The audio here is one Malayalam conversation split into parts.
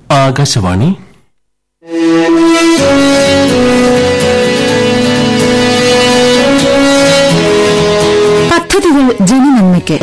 ആകാശവാണി പദ്ധതികൾ ജനനന്മയ്ക്ക്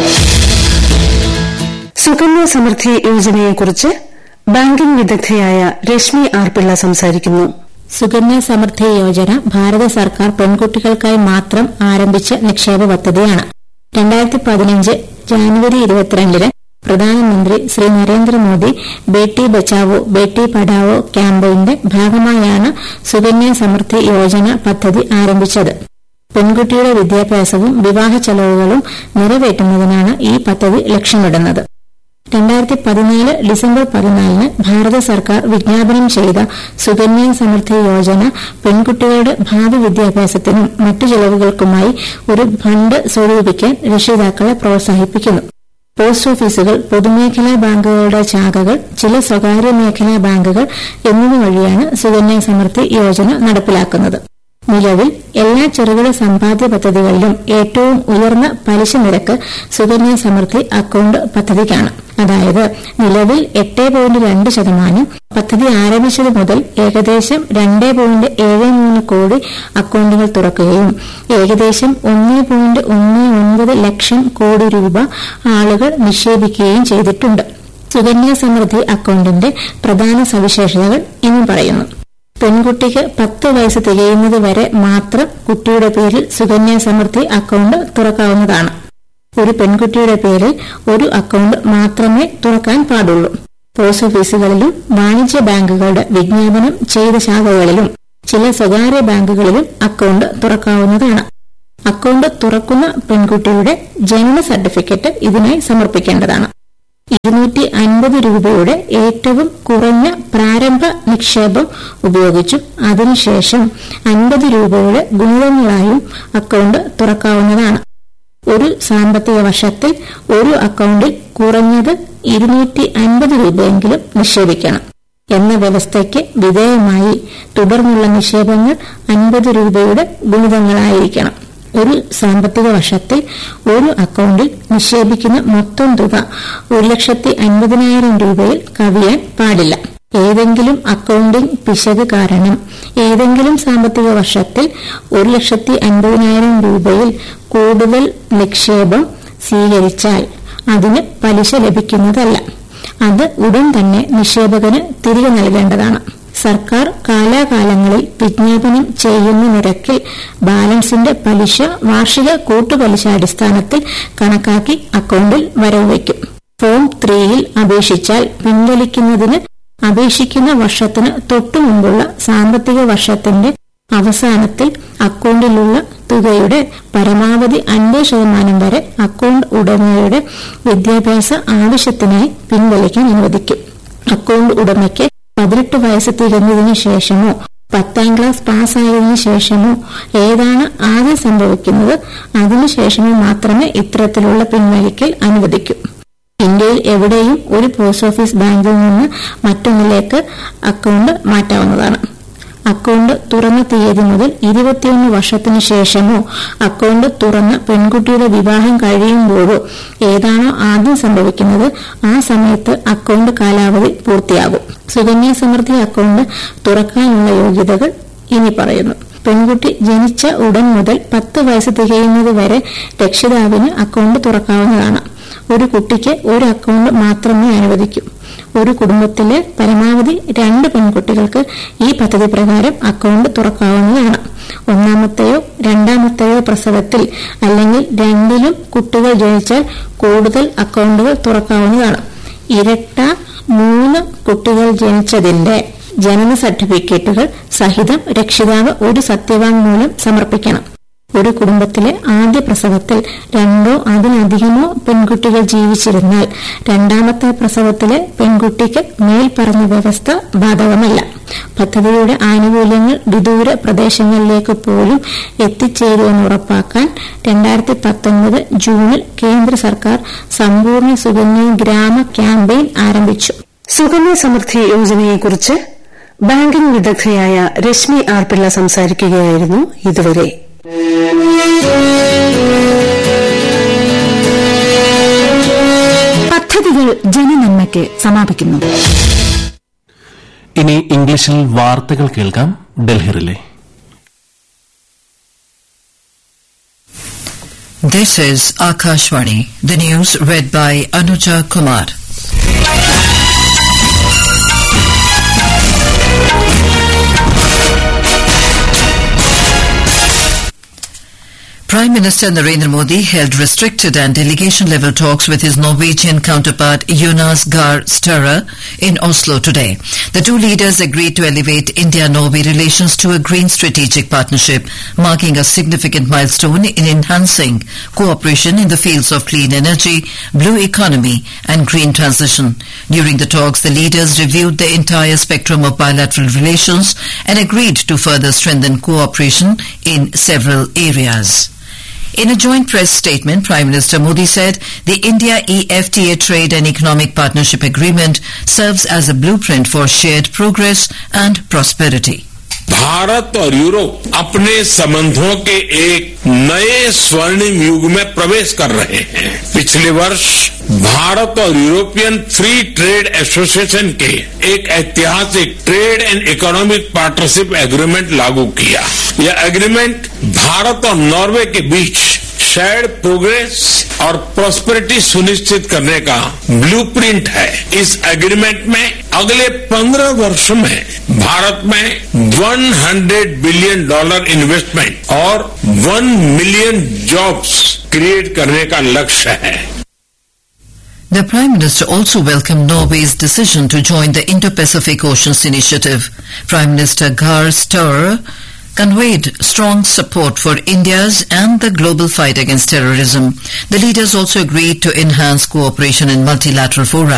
സുകന്യ സമൃദ്ധി യോജനയെക്കുറിച്ച് ബാങ്കിംഗ് വിദഗ്ധയായ രശ്മി ആർ പിള്ള സംസാരിക്കുന്നു സുകന്യ സമൃദ്ധി യോജന ഭാരത സർക്കാർ പെൺകുട്ടികൾക്കായി മാത്രം ആരംഭിച്ച നിക്ഷേപ പദ്ധതിയാണ് രണ്ടായിരത്തി പതിനഞ്ച് ജാനുവരി ഇരുപത്തിരണ്ടിന് പ്രധാനമന്ത്രി ശ്രീ നരേന്ദ്രമോദി ബേട്ടി ബച്ചാവോ ബേട്ടി പഠാവോ ക്യാമ്പയിന്റെ ഭാഗമായാണ് സുകന്യ സമൃദ്ധി യോജന പദ്ധതി ആരംഭിച്ചത് പെൺകുട്ടിയുടെ വിദ്യാഭ്യാസവും വിവാഹ ചെലവുകളും നിറവേറ്റുന്നതിനാണ് ഈ പദ്ധതി ലക്ഷ്യമിടുന്നത് രണ്ടായിരത്തി പതിനാല് ഡിസംബർ പതിനാലിന് ഭാരത സർക്കാർ വിജ്ഞാപനം ചെയ്ത സുകന്യ സമൃദ്ധി യോജന പെൺകുട്ടികളുടെ ഭാവി വിദ്യാഭ്യാസത്തിനും മറ്റു ചെലവുകൾക്കുമായി ഒരു ഫണ്ട് സ്വരൂപിക്കാൻ രക്ഷിതാക്കളെ പ്രോത്സാഹിപ്പിക്കുന്നു പോസ്റ്റ് ഓഫീസുകൾ പൊതുമേഖലാ ബാങ്കുകളുടെ ശാഖകൾ ചില സ്വകാര്യ മേഖലാ ബാങ്കുകൾ എന്നിവ വഴിയാണ് സുകന്യ സമൃദ്ധി യോജന നടപ്പിലാക്കുന്നത് നിലവിൽ എല്ലാ ചെറുകിട സമ്പാദ്യ പദ്ധതികളിലും ഏറ്റവും ഉയർന്ന പലിശ നിരക്ക് സുകന്യ സമൃദ്ധി അക്കൌണ്ട് പദ്ധതിക്കാണ് അതായത് നിലവിൽ എട്ട് പോയിന്റ് രണ്ട് ശതമാനം പദ്ധതി ആരംഭിച്ചത് മുതൽ ഏകദേശം രണ്ട് പോയിന്റ് ഏഴ് മൂന്ന് കോടി അക്കൌണ്ടുകൾ തുറക്കുകയും ഏകദേശം ഒന്ന് പോയിന്റ് ഒന്ന് ഒൻപത് ലക്ഷം കോടി രൂപ ആളുകൾ നിക്ഷേപിക്കുകയും ചെയ്തിട്ടുണ്ട് സുകന്യ സമൃദ്ധി അക്കൌണ്ടിന്റെ പ്രധാന സവിശേഷതകൾ ഇനി പറയുന്നു പെൺകുട്ടിക്ക് പത്ത് വയസ്സ് തികയുന്നത് വരെ മാത്രം കുട്ടിയുടെ പേരിൽ സുകന്യ സമൃദ്ധി അക്കൌണ്ട് തുറക്കാവുന്നതാണ് ഒരു പെൺകുട്ടിയുടെ പേരിൽ ഒരു അക്കൌണ്ട് മാത്രമേ തുറക്കാൻ പാടുള്ളൂ പോസ്റ്റ് ഓഫീസുകളിലും വാണിജ്യ ബാങ്കുകളുടെ വിജ്ഞാപനം ചെയ്ത ശാഖകളിലും ചില സ്വകാര്യ ബാങ്കുകളിലും അക്കൌണ്ട് തുറക്കാവുന്നതാണ് അക്കൌണ്ട് തുറക്കുന്ന പെൺകുട്ടിയുടെ ജനന സർട്ടിഫിക്കറ്റ് ഇതിനായി സമർപ്പിക്കേണ്ടതാണ് ഇരുന്നൂറ്റി അൻപത് രൂപയുടെ ഏറ്റവും കുറഞ്ഞ പ്രാരംഭ നിക്ഷേപം ഉപയോഗിച്ചും അതിനുശേഷം അൻപത് രൂപയുടെ ഗുണിതങ്ങളായും അക്കൌണ്ട് തുറക്കാവുന്നതാണ് ഒരു സാമ്പത്തിക വർഷത്തിൽ ഒരു അക്കൌണ്ടിൽ കുറഞ്ഞത് ഇരുന്നൂറ്റി അൻപത് രൂപയെങ്കിലും നിക്ഷേപിക്കണം എന്ന വ്യവസ്ഥയ്ക്ക് വിധേയമായി തുടർന്നുള്ള നിക്ഷേപങ്ങൾ അൻപത് രൂപയുടെ ഗുണിതങ്ങളായിരിക്കണം ഒരു സാമ്പത്തിക വർഷത്തിൽ ഒരു അക്കൌണ്ടിൽ നിക്ഷേപിക്കുന്ന മൊത്തം തുക ഒരു ലക്ഷത്തി അൻപതിനായിരം രൂപയിൽ കവിയാൻ പാടില്ല ഏതെങ്കിലും അക്കൌണ്ടിംഗ് പിശക് കാരണം ഏതെങ്കിലും സാമ്പത്തിക വർഷത്തിൽ ഒരു ലക്ഷത്തി അൻപതിനായിരം രൂപയിൽ കൂടുതൽ നിക്ഷേപം സ്വീകരിച്ചാൽ അതിന് പലിശ ലഭിക്കുന്നതല്ല അത് ഉടൻ തന്നെ നിക്ഷേപകന് തിരികെ നൽകേണ്ടതാണ് സർക്കാർ കാലാകാലങ്ങളിൽ വിജ്ഞാപനം ചെയ്യുന്ന നിരക്കിൽ ബാലൻസിന്റെ പലിശ വാർഷിക കൂട്ടുപലിശ അടിസ്ഥാനത്തിൽ കണക്കാക്കി അക്കൌണ്ടിൽ വരവ് വയ്ക്കും ഫോം ത്രീയിൽ അപേക്ഷിച്ചാൽ പിൻവലിക്കുന്നതിന് അപേക്ഷിക്കുന്ന വർഷത്തിന് തൊട്ടുമുമ്പുള്ള സാമ്പത്തിക വർഷത്തിന്റെ അവസാനത്തിൽ അക്കൌണ്ടിലുള്ള തുകയുടെ പരമാവധി അൻപത് ശതമാനം വരെ അക്കൌണ്ട് ഉടമയുടെ വിദ്യാഭ്യാസ ആവശ്യത്തിനായി പിൻവലിക്കാൻ അനുവദിക്കും അക്കൌണ്ട് ഉടമയ്ക്ക് പതിനെട്ട് വയസ്സ് തികഞ്ഞതിനു ശേഷമോ പത്താം ക്ലാസ് പാസ്സായതിനു ശേഷമോ ഏതാണ് ആദ്യം സംഭവിക്കുന്നത് അതിനുശേഷമോ മാത്രമേ ഇത്തരത്തിലുള്ള പിൻവലിക്കൽ അനുവദിക്കൂ ഇന്ത്യയിൽ എവിടെയും ഒരു പോസ്റ്റ് ഓഫീസ് ബാങ്കിൽ നിന്ന് മറ്റൊന്നിലേക്ക് അക്കൌണ്ട് മാറ്റാവുന്നതാണ് അക്കൌണ്ട് തുറന്ന തീയതി മുതൽ ഇരുപത്തിയൊന്ന് വർഷത്തിനു ശേഷമോ അക്കൌണ്ട് തുറന്ന പെൺകുട്ടിയുടെ വിവാഹം കഴിയുമ്പോഴോ ഏതാണോ ആദ്യം സംഭവിക്കുന്നത് ആ സമയത്ത് അക്കൌണ്ട് കാലാവധി പൂർത്തിയാകും സുകന്യ സമൃദ്ധി അക്കൌണ്ട് തുറക്കാനുള്ള യോഗ്യതകൾ ഇനി പറയുന്നു പെൺകുട്ടി ജനിച്ച ഉടൻ മുതൽ പത്ത് വയസ്സ് തികയുന്നത് വരെ രക്ഷിതാവിന് അക്കൌണ്ട് തുറക്കാവുന്നതാണ് ഒരു കുട്ടിക്ക് ഒരു അക്കൌണ്ട് മാത്രമേ അനുവദിക്കൂ ഒരു കുടുംബത്തിലെ പരമാവധി രണ്ട് പെൺകുട്ടികൾക്ക് ഈ പദ്ധതി പ്രകാരം അക്കൌണ്ട് തുറക്കാവുന്നതാണ് ഒന്നാമത്തെയോ രണ്ടാമത്തെയോ പ്രസവത്തിൽ അല്ലെങ്കിൽ രണ്ടിലും കുട്ടികൾ ജനിച്ചാൽ കൂടുതൽ അക്കൌണ്ടുകൾ തുറക്കാവുന്നതാണ് ഇരട്ട മൂന്ന് കുട്ടികൾ ജനിച്ചതിന്റെ ജനന സർട്ടിഫിക്കറ്റുകൾ സഹിതം രക്ഷിതാവ് ഒരു സത്യവാങ്മൂലം സമർപ്പിക്കണം ഒരു കുടുംബത്തിലെ ആദ്യ പ്രസവത്തിൽ രണ്ടോ അതിലധികമോ പെൺകുട്ടികൾ ജീവിച്ചിരുന്നാൽ രണ്ടാമത്തെ പ്രസവത്തിലെ പെൺകുട്ടിക്ക് മേൽപ്പറഞ്ഞ വ്യവസ്ഥ ബാധകമല്ല പദ്ധതിയുടെ ആനുകൂല്യങ്ങൾ വിദൂര പ്രദേശങ്ങളിലേക്ക് പോലും എത്തിച്ചേരുമെന്ന് ഉറപ്പാക്കാൻ രണ്ടായിരത്തി പത്തൊൻപത് ജൂണിൽ കേന്ദ്ര സർക്കാർ സമ്പൂർണ്ണ സുകന്യ ഗ്രാമ ക്യാമ്പയിൻ ആരംഭിച്ചു സുകന്യ സമൃദ്ധി യോജനയെക്കുറിച്ച് ബാങ്കിംഗ് വിദഗ്ധയായ രശ്മി ആർ പിള്ള സംസാരിക്കുകയായിരുന്നു ഇതുവരെ പദ്ധതികൾ ജനനന്മയ്ക്ക് സമാപിക്കുന്നു ഇനി ഇംഗ്ലീഷിൽ വാർത്തകൾ കേൾക്കാം ഡൽഹിറിലെ This is Akashvani. The news read by Anuja Kumar. Prime Minister Narendra Modi held restricted and delegation level talks with his Norwegian counterpart Jonas Gahr Støre in Oslo today. The two leaders agreed to elevate India-Norway relations to a green strategic partnership, marking a significant milestone in enhancing cooperation in the fields of clean energy, blue economy and green transition. During the talks, the leaders reviewed the entire spectrum of bilateral relations and agreed to further strengthen cooperation in several areas. In a joint press statement, Prime Minister Modi said the India-EFTA Trade and Economic Partnership Agreement serves as a blueprint for shared progress and prosperity. Bharat और यूरोप अपने संबंधों के एक नए स्वर्णिम युग में प्रवेश कर रहे हैं पिछले वर्ष भारत और यूरोपियन फ्री ट्रेड एसोसिएशन के एक ऐतिहासिक trade and economic partnership agreement लागू किया यह एग्रीमेंट भारत और नॉर्वे के बीच शेयर्ड प्रोग्रेस और प्रॉस्पेरिटी सुनिश्चित करने का ब्लूप्रिंट है इस एग्रीमेंट में अगले पंद्रह वर्ष में भारत में 100 बिलियन डॉलर इन्वेस्टमेंट और 1 मिलियन जॉब्स क्रिएट करने का लक्ष्य है The Prime Minister also welcomed Norway's decision to join the Indo-Pacific Oceans Initiative. Prime Minister Gahr Støre conveyed strong support for India's and the global fight against terrorism. The leaders also agreed to enhance cooperation in multilateral fora.